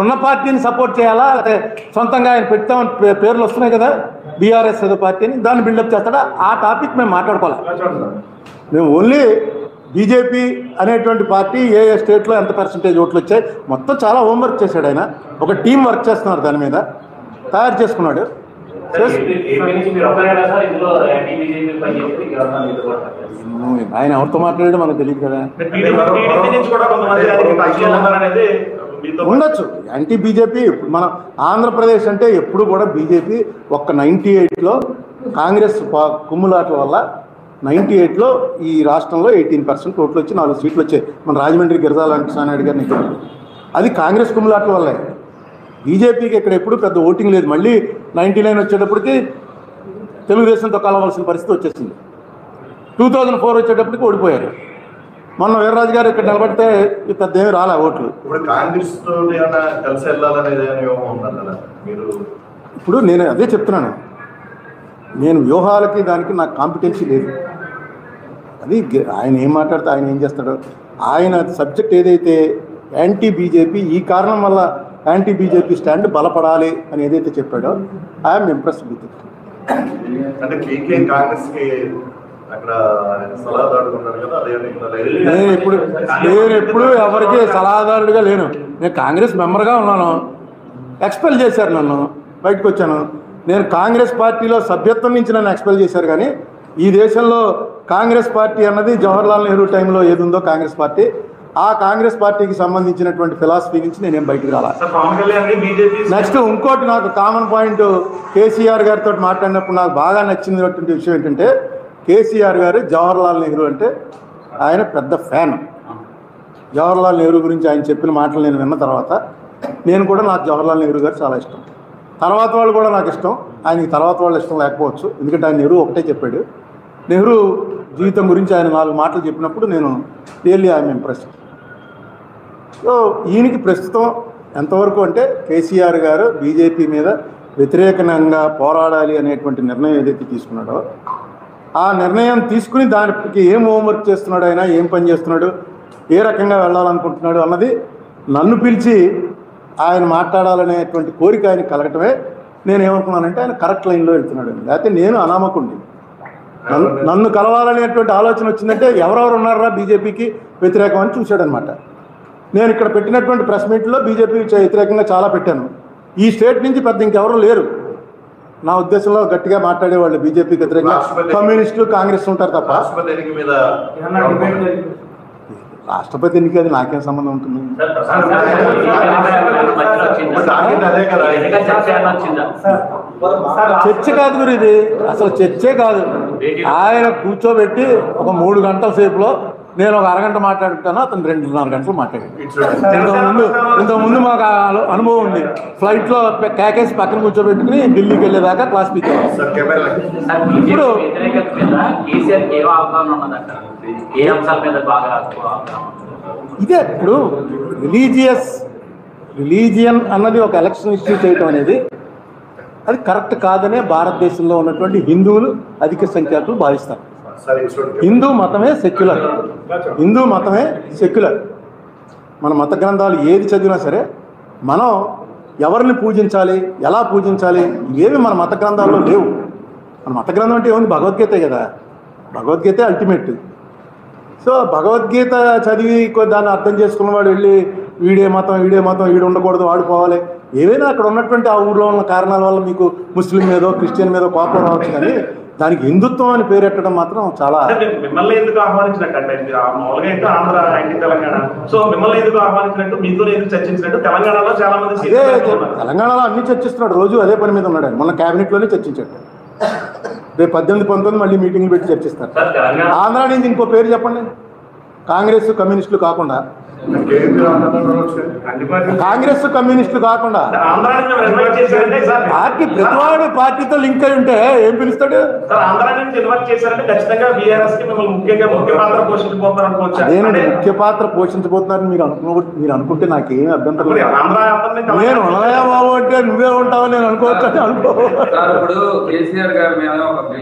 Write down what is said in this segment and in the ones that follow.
ఇప్పుడున్న పార్టీని సపోర్ట్ చేయాలా లేకపోతే సొంతంగా ఆయన పెడతామని పే- పేర్లు వస్తున్నాయి కదా బీఆర్ఎస్ ఏదో పార్టీని దాన్ని బిల్డప్ చేస్తాడా ఆ టాపిక్ మేము మాట్లాడుకోవాలి మేము ఓన్లీ బీజేపీ అనేటువంటి పార్టీ ఏ ఏ స్టేట్లో ఎంత పర్సంటేజ్ ఓట్లు వచ్చాయి మొత్తం చాలా హోంవర్క్ చేశాడు ఆయన ఒక టీం వర్క్ చేస్తున్నారు దాని మీద తయారు చేసుకున్నాడు చేసి- ఏపీ నుంచి మీరు ఒక్కరేనా సార్ ఇందులో యాంటీ బీజేపీ పనిచేసి ఎవరన్నా మీతో కూడా పనిచేస్తారా? ఆయన ఎవరితో మాట్లాడాడో మనకు తెలియదు కదా టీడీపీ నుంచి కూడా కొంతమంది ఆయనకి టచ్లో ఉన్నారనేది మీతో ఉండొచ్చు యాంటీ బీజేపీ ఇప్పుడు మన ఆంధ్రప్రదేశ్ అంటే ఎప్పుడు కూడా బీజేపీ ఒక్క నైంటీ ఎయిట్లో కాంగ్రెస్ పా- కుమ్ములాట్ల వల్ల నైంటీ ఎయిట్లో ఈ రాష్ట్రంలో ఎయిటీన్ పర్సెంట్ ఓట్లు వచ్చి నాలుగు సీట్లు వచ్చాయి మన రాజమండ్రి గిరిజాల వెంకటనాయుడు గారిని అది కాంగ్రెస్ కుమ్ములాట్ల వల్లే బీజేపీకి ఇక్కడ ఎప్పుడు పెద్ద ఓటింగ్ లేదు మళ్ళీ నైంటీ నైన్ వచ్చేటప్పటికి తెలుగుదేశంతో కలవాల్సిన పరిస్థితి వచ్చేసింది టూ థౌజండ్ ఫోర్ వచ్చేటప్పటికి ఓడిపోయారు మొన్న వీర్రాజు గారు ఇక్కడ నిలబడితే ఈ పెద్ద ఏమి రాలే ఓట్లు ఇప్పుడు కాంగ్రెస్ తోటి ఏమైనా కలిసి వెళ్ళాలనేది ఏమో ఉన్నారు కదా మీరు ఇప్పుడు నేను అదే చెప్తున్నాను నేను వ్యూహాలకి దానికి నాకు కాంపిటెన్సీ లేదు అది గె- ఆయన ఏం మాట్లాడితే ఆయన ఏం చేస్తాడో ఆయన సబ్జెక్ట్ ఏదైతే యాంటీ బీజేపీ ఈ కారణం వల్ల యాంటీ బీజేపీ స్టాండ్ బలపడాలి అని ఏదైతే చెప్పాడో ఐఎమ్ ఇంప్రెస్ విత్ ఇట్ అంటే పీకే కాంగ్రెస్ కి అక్కడ ఆయన సలహా దాడుకున్నారు కదా అదే నేను ఎప్పుడు నేను ఎప్పుడు ఎవరికి సలహాదారుడిగా లేను నేను కాంగ్రెస్ మెంబర్గా ఉన్నాను ఎక్స్పెల్ చేశారు నన్ను బయటకు వచ్చాను నేను కాంగ్రెస్ పార్టీలో సభ్యత్వం నుంచి నన్ను ఎక్స్పెల్ చేశారు కానీ ఈ దేశంలో కాంగ్రెస్ పార్టీ అన్నది జవహర్లాల్ నెహ్రూ టైంలో ఏది ఉందో కాంగ్రెస్ పార్టీ ఆ కాంగ్రెస్ పార్టీకి సంబంధించినటువంటి ఫిలాసఫీ నుంచి నేనేం బయటకు రాలా sir Pawan Kalyan BJP next ఇంకోటి నాకు కామన్ పాయింట్ కేసీఆర్ గారితో మాట్లాడినప్పుడు నాకు బాగా నచ్చినటువంటి విషయం ఏంటంటే కేసీఆర్ గారు జవహర్లాల్ నెహ్రూ అంటే ఆయన పెద్ద ఫ్యాన్ జవహర్లాల్ నెహ్రూ గురించి ఆయన చెప్పిన మాటలు నేను విన్న తర్వాత నేను కూడా నాకు జవహర్లాల్ నెహ్రూ గారు చాలా ఇష్టం తర్వాత వాళ్ళు కూడా నాకు ఇష్టం ఆయనకి తర్వాత వాళ్ళు ఇష్టం లేకపోవచ్చు ఎందుకంటే ఆయన నెహ్రూ ఒకటే చెప్పాడు నెహ్రూ జీవితం గురించి ఆయన నాలుగు మాటలు చెప్పినప్పుడు నేను రియల్లీ ఐఎమ్ ఇంప్రెస్డ్ సో ఈయనకి ప్రస్తుతం ఎంతవరకు అంటే కేసీఆర్ గారు బీజేపీ మీద వ్యతిరేకంగా పోరాడాలి అనేటువంటి నిర్ణయం ఏదైతే తీసుకున్నాడో ఆ నిర్ణయం తీసుకుని దానికి ఏం హోంవర్క్ చేస్తున్నాడు ఆయన ఏం పని చేస్తున్నాడు ఏ రకంగా వెళ్ళాలనుకుంటున్నాడు అన్నది నన్ను పిలిచి ఆయన మాట్లాడాలనేటువంటి కోరిక ఆయన కలగటమే నేను ఏమనుకున్నానంటే ఆయన కరెక్ట్ లైన్లో వెళ్తున్నాడు అని. లేకపోతే నేను అనామకుండి నన్ను నన్ను కలవాలనేటువంటి ఆలోచన వచ్చిందంటే ఎవరెవరు ఉన్నారా బీజేపీకి వ్యతిరేకం అని చూశాడనమాట నేను ఇక్కడ పెట్టినటువంటి ప్రెస్ మీట్లో బీజేపీ వ్యతిరేకంగా చాలా పెట్టాను ఈ స్టేట్ నుంచి పెద్ద ఇంకెవరు లేరు నా ఉద్దేశంలో గట్టిగా మాట్లాడేవాళ్ళు బీజేపీకి వ్యతిరేకంగా రాష్ట్రపతి- కమ్యూనిస్టులు కాంగ్రెస్ ఉంటారు తప్ప రాష్ట్రపతి ఎన్నిక మీద రాష్ట్రపతి ఎన్నిక అది నాకేం సంబంధం ఉంటుంది సార్ ప్రశాంత్ గారు, ఈ మధ్యలో వచ్చిందా? టార్గెట్ అదే కదా. ఎన్నికల చర్చ ఏమైనా వచ్చిందా చర్చ కాదు గురు ఇది అసలు చర్చే కాదు ఆయన కూర్చోబెట్టి ఒక మూడు గంటల సేపులో నేను ఒక అరగంట మాట్లాడుతాను అతను రెండున్నర గంటలు మాట్లాడాడు ఇంతకుముందు ఇంతకుముందు మాకు ఆ అను- అనుభవం ఉంది ఫ్లైట్లో క్యాకేసి పక్కన కూర్చోబెట్టుకుని ఢిల్లీకి వెళ్ళేదాకా క్లాస్ పీకేవారు సార్ కెమెరా సార్ బీజేపీ వ్యతిరేకత మీద కేసీఆర్ ఏవో అవగాహన ఉన్నదంట ఏ అంశాల మీద బాగా అవగాహన ఉంది? ఇదే ఇప్పుడు రిలీజియస్ రిలీజియన్ అన్నది ఒక ఎలక్షన్ ఇష్యూ చేయటం అనేది అది కరెక్ట్ కాదనే భారతదేశంలో ఉన్నటువంటి హిందువులు అధిక సంఖ్యాకులు భావిస్తారు సార్ ఇటువంటి హిందూ మతమే సెక్యులర్ హిందూ మతమే సెక్యులర్ మన మత గ్రంథాలు ఏది చదివినా సరే మనం ఎవరిని పూజించాలి ఎలా పూజించాలి ఏవి మన మత గ్రంథాల్లో లేవు మన మత గ్రంథం అంటే ఏముంది భగవద్గీతే కదా భగవద్గీతే అల్టిమేట్ సో భగవద్గీత చదివి కొ- దాన్ని అర్థం చేసుకున్నవాడు వెళ్ళి వీడే మతం వీడే మతం వీడు ఉండకూడదు వాడుకోవాలి ఏవైనా అక్కడ ఉన్నటువంటి ఆ ఊర్లో ఉన్న కారణాల వల్ల మీకు ముస్లిం మీదో క్రిస్టియన్ మీదో కోపం రావచ్చు కానీ దానికి హిందుత్వం అని పేరెట్టడం మాత్రం చాలా అంటే మిమ్మల్ని ఎందుకు ఆహ్వానించినట్టు అంటే ఇది ఆ మామూలుగా అయితే ఆంధ్ర యాంటీ తెలంగాణ సో మిమ్మల్ని ఎందుకు ఆహ్వానించినట్టు మీతో ఎందుకు చర్చించినట్టు తెలంగాణలో చాలా మంది అదే సీనియర్లు ఉన్నారు. తెలంగాణలో అన్ని చర్చిస్తున్నాడు రోజు అదే పని మీద ఉన్నాడు ఆయన. మొన్న క్యాబినెట్లోనే చర్చించాడు రేపు పద్దెనిమిది పంతొమ్మిది మళ్ళీ మీటింగ్లు పెట్టి చర్చిస్తారు సార్ తెలంగాణ ఆంధ్ర నుంచి ఇంకో పేరు చెప్పండి కాంగ్రెస్ కమ్యూనిస్టులు కాకుండా కేంద్ర రాష్ట్రంలో వచ్చి అన్ని పార్టీలు- కాంగ్రెస్ కమ్యూనిస్టులు కాకుండా అంటే ఆంధ్రాని మేము ఇన్వైట్ చేశారంటే సార్ పార్టీ ప్రతివాడు పార్టీతో లింక్ అయి ఉంటే ఏం పిలుస్తాడు సార్ ఆంధ్రా నుంచి ఇన్వైట్ చేశారంటే ఖచ్చితంగా బీఆర్ఎస్ కి మిమ్మల్ని ముఖ్యంగా ముఖ్య పాత్ర పోషించబోతారు అనుకోవచ్చు అదేనండి ముఖ్య పాత్ర పోషించబోతున్నారని మీరు అనుకున్న మీరు అనుకుంటే నాకేం అభ్యంతరం మరి లేదు ఆంధ్ర అందరినీ నేను తెలంగాణ- ఉన్నయా బాబు అంటే నువ్వే ఉంటావు నేను అనుకోవచ్చు అని అనుకో సార్ ఇప్పుడు కేసీఆర్ గారి మీద ఒక బీజేపీ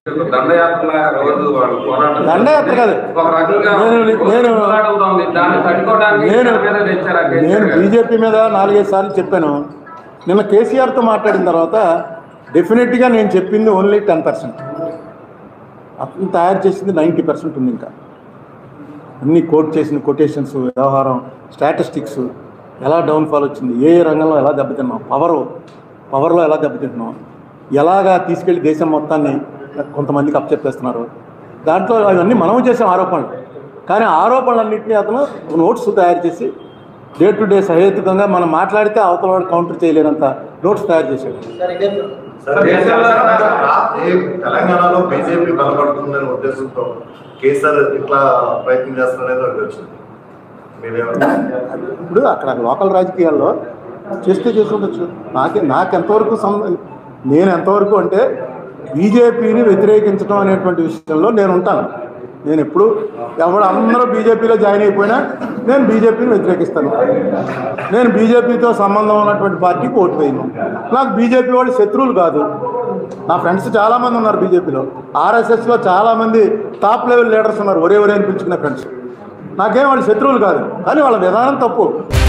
దండయాత్ర రోజు వాళ్ళు పోరాటం దండయాత్ర కాదు. ఒక రకంగా నేను- నేను- పోరాడుతోంది దాన్ని తట్టుకోవడానికి నేను దాని మీద తెచ్చారు ఆ కేసీఆర్ నేను గారు. బీజేపీ మీద నాలుగైదు సార్లు చెప్పాను నిన్న కేసీఆర్తో మాట్లాడిన తర్వాత డెఫినెట్గా నేను చెప్పింది ఓన్లీ టెన్ పర్సెంట్ అతను తయారు చేసింది నైంటీ పర్సెంట్ ఉంది ఇంకా అన్ని కోట్ చేసిన కొటేషన్స్ వ్యవహారం స్టాటిస్టిక్స్ ఎలా డౌన్ఫాల్ వచ్చింది ఏ ఏ రంగంలో ఎలా దెబ్బతిన్నాం పవర్ పవర్లో ఎలా దెబ్బతింటున్నాం ఎలాగా తీసుకెళ్లి దేశం మొత్తాన్ని కొంతమందికి అప్పచెప్పేస్తున్నారు దాంట్లో అవన్నీ మనం చేసాం ఆరోపణలు కానీ ఆరోపణలన్నింటినీ అతను నోట్స్ తయారు చేసి డే టు డే సహేతుకంగా మనం మాట్లాడితే అవతల వాడు కౌంటర్ చేయలేనంత నోట్స్ తయారు చేశాడు సరే, దేశంలో- రా- ఏ తెలంగాణలో బీజేపీ బలపడుతుందనే ఉద్దేశంతో కేసీఆర్ ఇట్లా ప్రయత్నం చేస్తున్నారనేది ఒకటి వచ్చింది మీరేమంటారు ఇప్పుడు అక్కడ లోకల్ రాజకీయాల్లో చేస్తే చేసి ఉండొచ్చు నాకే నాకు ఎంతవరకు సం- నేను ఎంతవరకు అంటే బీజేపీని వ్యతిరేకించడం అనేటువంటి విషయంలో నేను ఉంటాను నేను ఎప్పుడు ఎవడు అందరూ బీజేపీలో జాయిన్ అయిపోయినా నేను బీజేపీని వ్యతిరేకిస్తాను నేను బీజేపీతో సంబంధం ఉన్నటువంటి పార్టీకి ఓటు వేయను నాకు బీజేపీ వాళ్ళు శత్రువులు కాదు నా ఫ్రెండ్స్ చాలామంది ఉన్నారు బీజేపీలో ఆర్ఎస్ఎస్లో చాలామంది టాప్ లెవెల్ లీడర్స్ ఉన్నారు ఒరే ఒరే అని పిలుచుకునే ఫ్రెండ్స్ నాకేం వాళ్ళు శత్రువులు కాదు కానీ వాళ్ళ విధానం తప్పు